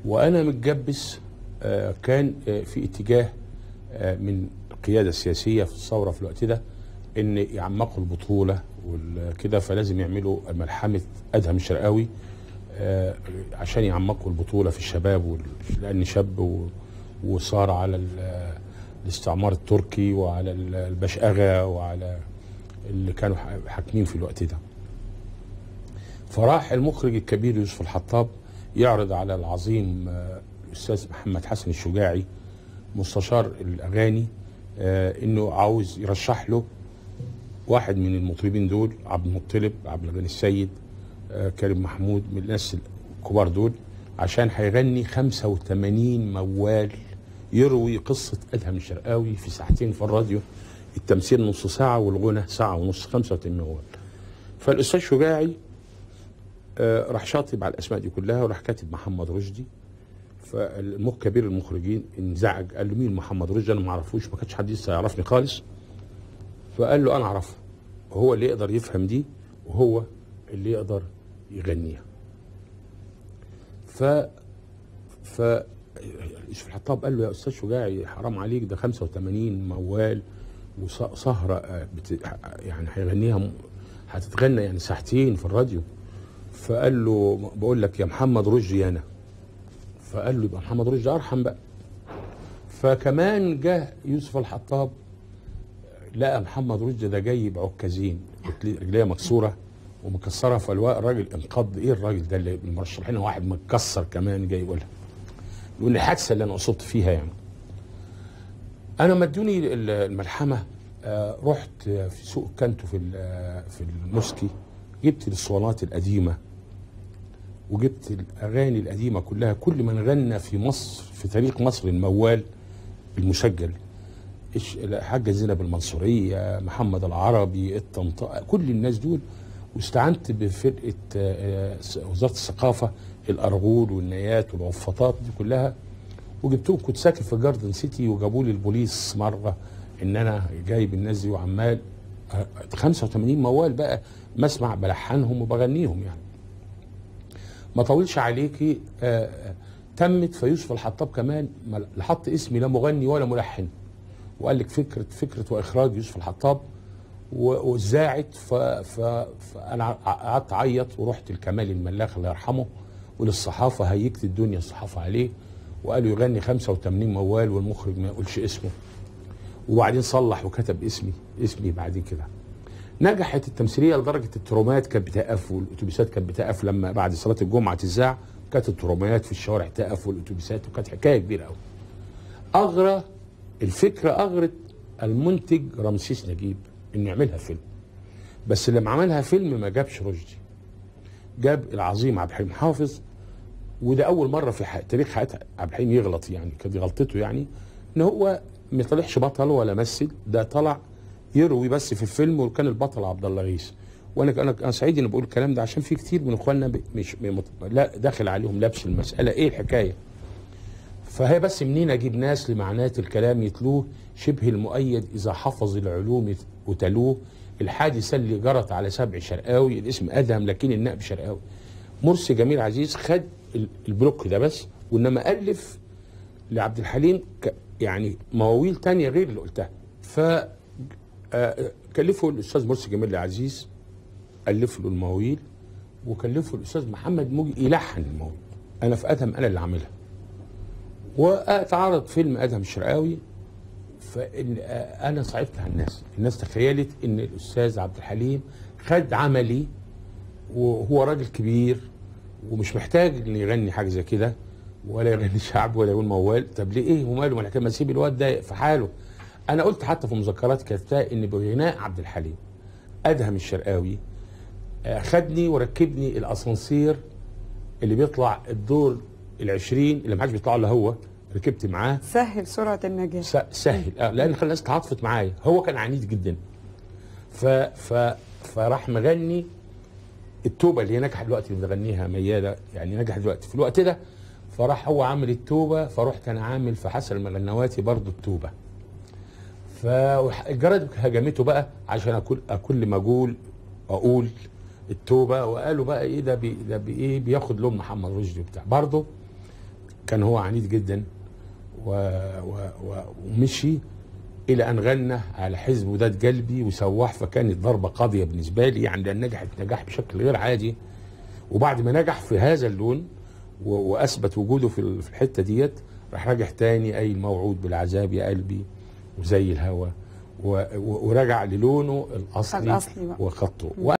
وانا متجبس آه، كان آه، في اتجاه آه، من القياده السياسيه في الثوره في الوقت ده ان يعمقوا البطوله وكده فلازم يعملوا ملحمه ادهم الشرقاوي آه، عشان يعمقوا البطوله في الشباب وال- لان شاب و- وصار على ال- الاستعمار التركي وعلى ال- البشأغة وعلى اللي كانوا ح- حاكمين في الوقت ده فراح المخرج الكبير يوسف الحطاب يعرض على العظيم آه، الاستاذ محمد حسن الشجاعي مستشار الاغاني آه، انه عاوز يرشح له واحد من المطربين دول عبد المطلب عبد الغني السيد آه، كريم محمود من الناس الكبار دول عشان هيغني 85 موال يروي قصة أدهم الشرقاوي في ساعتين في الراديو التمثيل نص ساعة والغنى ساعة ونص 85 موال فالأستاذ شجاعي آه، راح شاطب على الأسماء دي كلها وراح كاتب محمد رشدي فالمخ كبير المخرجين انزعج قال له مين محمد رشدي انا ما اعرفوش ما كانش حد لسه يعرفني خالص فقال له انا اعرفه وهو اللي يقدر يفهم دي وهو اللي يقدر يغنيها ف ف يوسف الحطاب قال له يا استاذ شجاعي حرام عليك ده 85 موال وسهره آه، بت... يعني هيغنيها م- هتتغنى يعني ساعتين في الراديو فقال له بقول لك يا محمد رشدي انا فقال له يبقى محمد رشدي ارحم بقى فكمان جه يوسف الحطاب لقى محمد رشدي ده جاي بعكازين رجليه رجليه مكسوره ومكسره فالوا- الراجل انقض ايه الراجل ده اللي المرشحين واحد متكسر كمان جاي يقولها يقول الحادثه اللي انا اصبت فيها يعني انا مدوني ال- الملحمه آه، رحت في سوق كانتو في ال- في المسكي جبت الاسطوانات القديمه وجبت الاغاني القديمه كلها كل من غنى في مصر في تاريخ مصر الموال المسجل إيش- الحاجه زينب المنصوريه محمد العربي الطنطا كل الناس دول واستعنت بفرقه آه، آه، وزاره الثقافه الارغول والنيات والعفاطات دي كلها وجبتهم كنت ساكن في جاردن سيتي وجابوا لي البوليس مره ان انا جايب الناس دي وعمال آه، 85 موال بقى مسمع بلحنهم وبغنيهم يعني ما طولش عليكي آه، آه، تمت فيوسف الحطاب كمان ما لا حط اسمي لا مغني ولا ملحن وقال لك فكره فكره واخراج يوسف الحطاب و- وزاعت ف- ف- فانا ع- قعدت اعيط ورحت لكمال الملاخ الله يرحمه وللصحافه هيجت الدنيا الصحافه عليه وقالوا يغني 85 موال والمخرج ما يقولش اسمه وبعدين صلح وكتب اسمي اسمي بعدين كده نجحت التمثيليه لدرجه الترومات كانت بتقف والاتوبيسات كانت بتقف لما بعد صلاه الجمعه تذاع كانت الترومات في الشوارع تقف والاتوبيسات وكانت حكايه كبيره قوي. اغرى الفكره اغرت المنتج رمسيس نجيب انه يعملها فيلم. بس لما عملها فيلم ما جابش رشدي. جاب العظيم عبد الحليم حافظ وده اول مره في ح- تاريخ حياه عبد الحليم يغلط يعني كانت دي غلطته يعني ان هو ما طلعش بطل ولا مثل ده طلع يروي بس في الفيلم وكان البطل عبد الله غيث وانا انا انا سعيد اني بقول الكلام ده عشان في كتير من اخواننا ب- مش مت- لا داخل عليهم لبس المساله ايه الحكايه فهي بس منين اجيب ناس لمعنات الكلام يتلوه شبه المؤيد اذا حفظ العلوم يت- وتلوه الحادثه اللي جرت على سبع شرقاوي الاسم ادهم لكن النائب شرقاوي مرسي جميل عزيز خد ال- البلوك ده بس وانما الف لعبد الحليم ك يعني مواويل تانية غير اللي قلتها ف آه، كلفوا الاستاذ مرسي جميل عزيز الف له المواويل وكلفوا الاستاذ محمد موجي يلحن المواويل انا في ادهم انا اللي عاملها واتعرض فيلم ادهم الشرقاوي فانا صعبت على الناس الناس تخيلت ان الاستاذ عبد الحليم خد عملي وهو راجل كبير ومش محتاج ان يغني حاجه زي كده ولا يغني شعب ولا يقول موال طب ليه ايه وماله ما الحكايه ما تسيب الواد ده في حاله انا قلت حتى في مذكرات كتبتها ان بغناء عبد الحليم ادهم الشرقاوي آه، خدني وركبني الاسانسير اللي بيطلع الدور العشرين اللي ما حدش بيطلع الا هو ركبت معاه سهل سرعه النجاح س- سهل آه، لان خلى الناس تعاطفت معايا هو كان عنيد جدا ف ف فراح مغني التوبه اللي هي نجحت دلوقتي اللي بنغنيها مياده يعني نجحت دلوقتي في الوقت ده فراح هو عامل التوبه فرحت انا عامل في حسن المغنواتي برضو التوبه فالجرائد هجمته بقى عشان اكل كل ما اقول اقول التوبه وقالوا بقى ايه ده بي ده بايه بياخد لون محمد رشدي وبتاع برضه كان هو عنيد جدا و... و... و... ومشي الى ان غنى على حزب وداد قلبي وسواح فكانت ضربه قاضيه بالنسبه لي يعني لان نجحت نجاح بشكل غير عادي وبعد ما نجح في هذا اللون و... واثبت وجوده في ال- في الحته ديت راح راجع تاني اي الموعود بالعذاب يا قلبي وزي الهوى و... و... ورجع للونه الاصلي الأصلي بقى. وخطه